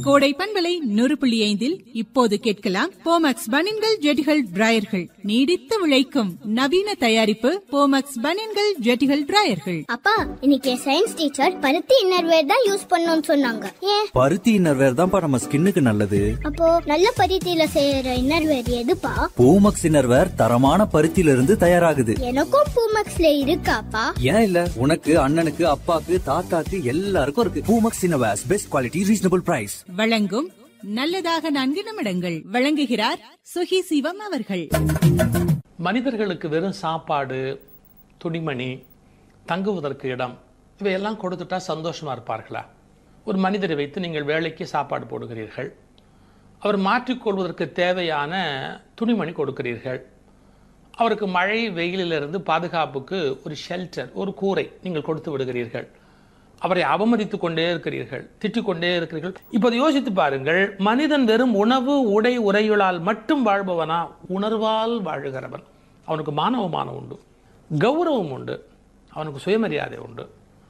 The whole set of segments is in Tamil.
கோடை பண்பலை நூறு புள்ளி ஐந்தில் இப்போது கேட்கலாம் போமக்ஸ் பனின்கள் ஜெட்டிகள் டிராயர்கள் நீடித்து உழைக்கும் நவீன தயாரிப்பு போமக்ஸ் பனின்கள் ஜெட்டிகள் டிராயர்கள் அப்பா இன்னைக்கு சயின்ஸ் டீச்சர் பருத்தி இன்னர்வேர் தான் யூஸ் பண்ணணும்னு சொன்னாங்க ஏன் பருத்தி இன்னர்வேர் தான்ப்பா நம்ம ஸ்கின்னுக்கு நல்லது அப்போ நல்ல பருத்தியில செய்யற இன்னர்வேர் எதுப்பா பூமக்ஸ் இன்னர்வேர் தரமான பருத்தியில இருந்து தயாராகுது எனக்கும் பூமக்ஸ்ல இருக்காப்பா ஏன் இல்ல உனக்கு அண்ணனுக்கு அப்பாக்கு தாத்தாக்கு எல்லாருக்கும் இருக்கு Poomex innerwears best quality reasonable price வழங்கும் நல்லதாக நான்கு நிமிடங்கள் வழங்குகிறார் சுகி சிவம் அவர்கள் மனிதர்களுக்கு வெறும் சாப்பாடு துணிமணி தங்குவதற்கு இடம் இவையெல்லாம் கொடுத்துட்டா சந்தோஷமா இருப்பார்களா ஒரு மனிதரை வைத்து நீங்கள் வேலைக்கு சாப்பாடு போடுகிறீர்கள் அவர் மாற்றிக்கொள்வதற்கு தேவையான துணிமணி கொடுக்கிறீர்கள் அவருக்கு மழை வெயிலிலிருந்து பாதுகாப்புக்கு ஒரு ஷெல்டர் ஒரு கூரை நீங்கள் கொடுத்து விடுகிறீர்கள் அவரை அவமதித்துக் கொண்டே இருக்கிறீர்கள் திட்டிக் கொண்டே இருக்கிறீர்கள் இப்போது யோசித்து பாருங்கள் மனிதன் வெறும் உணவு உடை உரையுளால் மட்டும் வாழ்பவனா உணர்வால் வாழுகிறவன் அவனுக்கு மானவமானம் உண்டு கௌரவம் உண்டு அவனுக்கு சுயமரியாதை உண்டு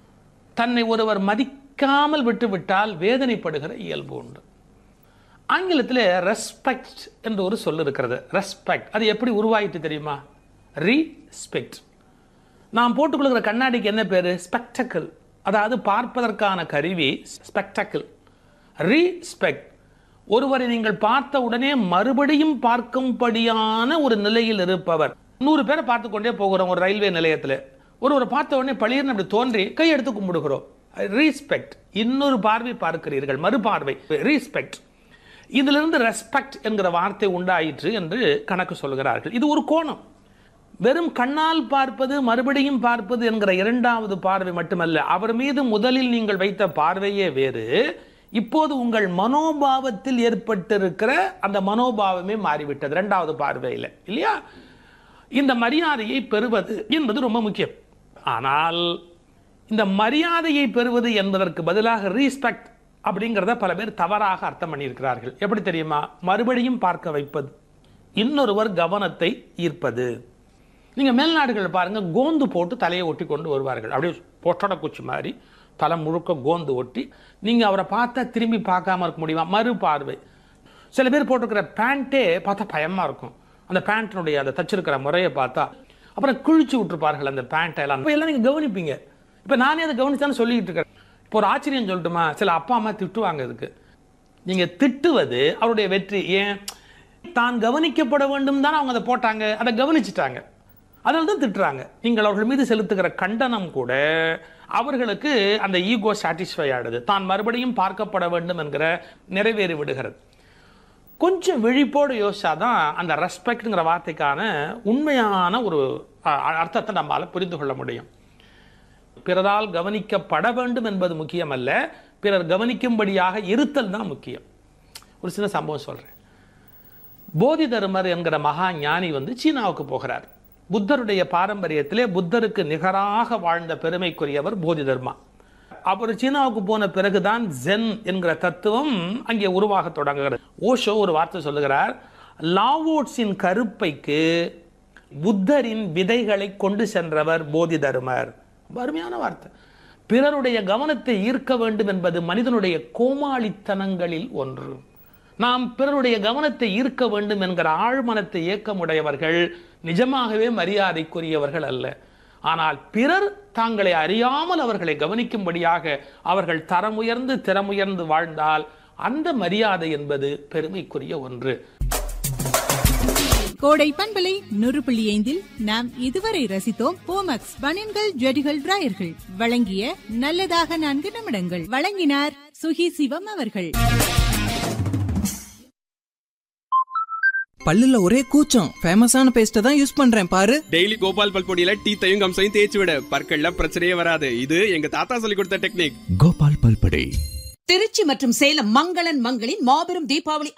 தன்னை ஒருவர் மதிக்காமல் விட்டுவிட்டால் வேதனைப்படுகிற இயல்பு உண்டு ஆங்கிலத்தில் ரெஸ்பெக்ட் என்று ஒரு சொல் இருக்கிறது ரெஸ்பெக்ட் அது எப்படி உருவாயிட்டு தெரியுமா ரீஸ்பெக்ட் நாம் போட்டுக்கொள்கிற கண்ணாடிக்கு என்ன பேரு ஸ்பெக்டக்கிள் அதாவது பார்ப்பதற்கான கருவி ஸ்பெக்டக்கிள் ரீஸ்பெக்ட் ஒருவரை நீங்கள் பார்த்த உடனே மறுபடியும் பார்க்கும்படியான ஒரு நிலையில் இருப்பவர் நூறு பேரை பார்த்து கொண்டே போகிறோம் ஒரு ரயில்வே நிலையத்தில் ஒருவரை பார்த்த உடனே பளிர்னு அப்படி தோன்றி கையெடுத்து கும்பிடுகிறோம் ரீஸ்பெக்ட் இன்னொரு பார்வை பார்க்கிறீர்கள் மறுபார்வை ரீஸ்பெக்ட் இதிலிருந்து ரெஸ்பெக்ட் என்கிற வார்த்தை உண்டாயிற்று என்று கணக்கு சொல்கிறார்கள் இது ஒரு கோணம் வெறும் கண்ணால் பார்ப்பது மறுபடியும் பார்ப்பது என்கிற இரண்டாவது பார்வை மட்டுமல்ல அவர் மீது முதலில் நீங்கள் வைத்த பார்வையே வேறு இப்போது உங்கள் மனோபாவத்தில் ஏற்பட்டிருக்கிற அந்த மனோபாவமே மாறிவிட்டது இரண்டாவது பார்வையில் இல்லையா இந்த மரியாதையை பெறுவது என்பது ரொம்ப முக்கியம் ஆனால் இந்த மரியாதையை பெறுவது என்பதற்கு பதிலாக ரீஸ்பெக்ட் அப்படிங்கிறத பல பேர் தவறாக அர்த்தம் பண்ணியிருக்கிறார்கள் எப்படி தெரியுமா மறுபடியும் பார்க்க வைப்பது இன்னொருவர் கவனத்தை ஈர்ப்பது நீங்க மேல்நாடுகள் பாருங்க கோந்து போட்டு தலையை ஒட்டி கொண்டு வருவார்கள் அப்படியே பொட்டட குச்சி மாதிரி தலை முழுக்க கோந்து ஒட்டி நீங்க அவரை பார்த்தா திரும்பி பார்க்காம இருக்க முடியுமா மறு பார்வை சில பேர் போட்டிருக்கிற பேண்ட்டே பார்த்தா பயமா இருக்கும் அந்த பேண்ட்டினுடைய அந்த தச்சிருக்கிற முறையை பார்த்தா அப்புறம் கிழிச்சு விட்டுருப்பார்கள் அந்த பேண்ட்டை எல்லாம் இப்ப எல்லாம் நீங்க கவனிப்பீங்க இப்ப நானே அதை கவனிச்சான்னு சொல்லிட்டு இருக்கேன் இப்போ ஒரு ஆச்சரியம் சொல்லட்டுமா சில அப்பா அம்மா திட்டுவாங்க இதுக்கு நீங்க திட்டுவது அவருடைய வெற்றி ஏன் தான் கவனிக்கப்பட வேண்டும் தான் அவங்க அதை போட்டாங்க அதை கவனிச்சிட்டாங்க அதனால தான் திட்டுறாங்க நீங்கள் அவர்கள் மீது செலுத்துகிற கண்டனம் கூட அவர்களுக்கு அந்த ஈகோ சாட்டிஸ்ஃபை ஆடுது தான் மறுபடியும் பார்க்கப்பட வேண்டும் என்கிற நிறைவேறி விடுகிறது கொஞ்சம் விழிப்போடு யோசிச்சாதான் அந்த ரெஸ்பெக்ட்ங்கிற வார்த்தைக்கான உண்மையான ஒரு அ- அர்த்தத்தை நம்மால புரிந்து கொள்ள முடியும் பிறரால் கவனிக்கப்பட வேண்டும் என்பது முக்கியமல்ல பிறர் கவனிக்கும்படியாக இருத்தல் தான் முக்கியம் ஒரு சின்ன சம்பவம் சொல்றேன் போதி தர்மர் என்கிற மகா ஞானி வந்து சீனாவுக்கு போகிறார் புத்தருடைய பாரம்பரியத்திலே புத்தருக்கு நிகராக வாழ்ந்த பெருமைக்குரியவர் போதி தர்மா அவர் சீனாவுக்கு போன பிறகுதான் ஜென் என்கிற தத்துவம் அங்கே உருவாக தொடங்குகிறது ஓஷோ ஒரு வார்த்தை சொல்லுகிறார் லாவோட்ஸின் கருப்பைக்கு புத்தரின் விதைகளை கொண்டு சென்றவர் போதி தர்மர் ரொம்ப அருமையான வார்த்தை பிறருடைய கவனத்தை ஈர்க்க வேண்டும் என்பது மனிதனுடைய கோமாளித்தனங்களில் ஒன்று நாம் பிறருடைய கவனத்தை ஈர்க்க வேண்டும் என்கிற ஆழ்மனத்தை இயக்கமுடையவர்கள் நிஜமாகவே மரியாதைக்குரியவர்கள் அல்ல ஆனால் பிறர் தாங்களை அறியாமல் அவர்களை கவனிக்கும்படியாக அவர்கள் தரமுயர்ந்து திறமுயர்ந்து வாழ்ந்தால் அந்த மரியாதை என்பது பெருமைக்குரிய ஒன்று கோடை பண்பலை நூறு புள்ளி ஐந்தில் நாம் இதுவரை ரசித்தோம் போமக்ஸ் பனின்கள் ஜெட்டிகள் டிராயர்கள் வழங்கிய நல்லதாக நான்கு நிமிடங்கள் வழங்கினார் சுகி சிவம் அவர்கள் பல்லுல ஒரே கூச்சம் ஃபேமஸான பேஸ்ட தான் யூஸ் பண்றேன் பாரு டெய்லி கோபால் பல் பொடியில டீத்தையும் கம்சையும் தேய்ச்சி விட பற்கள்ல பிரச்சனையே வராது இது எங்க தாத்தா சொல்லி கொடுத்த டெக்னிக் கோபால் பல்படை திருச்சி மற்றும் சேலம் மங்களன் மங்களின் மாபெரும் தீபாவளி